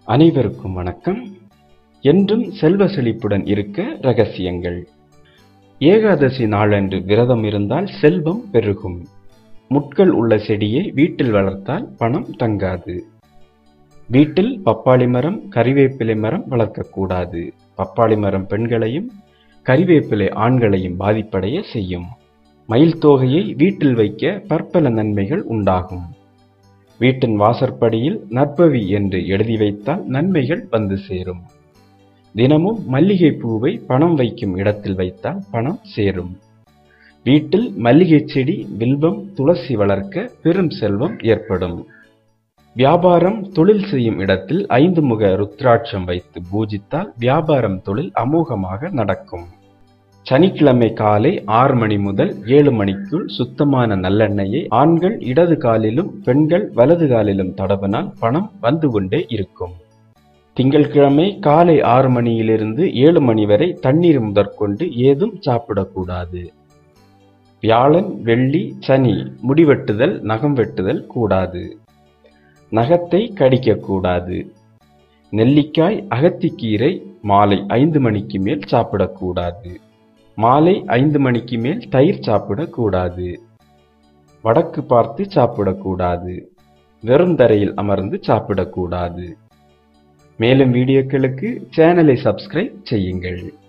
அனைவருக்கும் வணக்கம் என்றும் செல்வ செழிப்புடன் இருக்க ரகசியங்கள் ஏகாதசி நாளன்று விரதம் இருந்தால் செல்வம் பெருகும் முட்கள் உள்ள செடியை வீட்டில் வளர்த்தால் பணம் தங்காது வீட்டில் பப்பாளி மரம் கறிவேப்பிலை மரம் வளர்க்கக்கூடாது பப்பாளி மரம் பெண்களையும் கறிவேப்பிலை ஆண்களையும் பாதிப்படைய செய்யும் மயில் தோகையை வீட்டில் வைக்க பற்பல நன்மைகள் உண்டாகும் வீட்டின் வாசற்படியில் நற்பவி என்று எழுதி வைத்தால் நன்மைகள் வந்து சேரும் தினமும் மல்லிகை பூவை பணம் வைக்கும் இடத்தில் வைத்தால் பணம் சேரும் வீட்டில் மல்லிகை செடி வில்வம் துளசி வளர்க்க பெரும் செல்வம் ஏற்படும் வியாபாரம் தொழில் செய்யும் இடத்தில் ஐந்து முக ருத்ராட்சம் வைத்து பூஜித்தால் வியாபாரம் தொழில் அமோகமாக நடக்கும் சனிக்கிழமை காலை ஆறு மணி முதல் ஏழு மணிக்குள் சுத்தமான நல்லெண்ணெயை ஆண்கள் இடது காலிலும் பெண்கள் வலது காலிலும் தடவினால் பணம் வந்து கொண்டே இருக்கும் திங்கட்கிழமை காலை ஆறு மணியிலிருந்து ஏழு மணி வரை தண்ணீர் முதற்கொண்டு ஏதும் சாப்பிடக்கூடாது வியாழன் வெள்ளி சனி முடிவெட்டுதல் நகம் வெட்டுதல் கூடாது நகத்தை கடிக்கக்கூடாது நெல்லிக்காய் அகத்திக்கீரை மாலை ஐந்து மணிக்கு மேல் சாப்பிடக்கூடாது மாலை ஐந்து மணிக்கு மேல் தயிர் சாப்பிடக்கூடாது வடக்கு பார்த்து சாப்பிடக்கூடாது வெறும் தரையில் அமர்ந்து சாப்பிடக்கூடாது மேலும் வீடியோக்களுக்கு சேனலை சப்ஸ்கிரைப் செய்யுங்கள்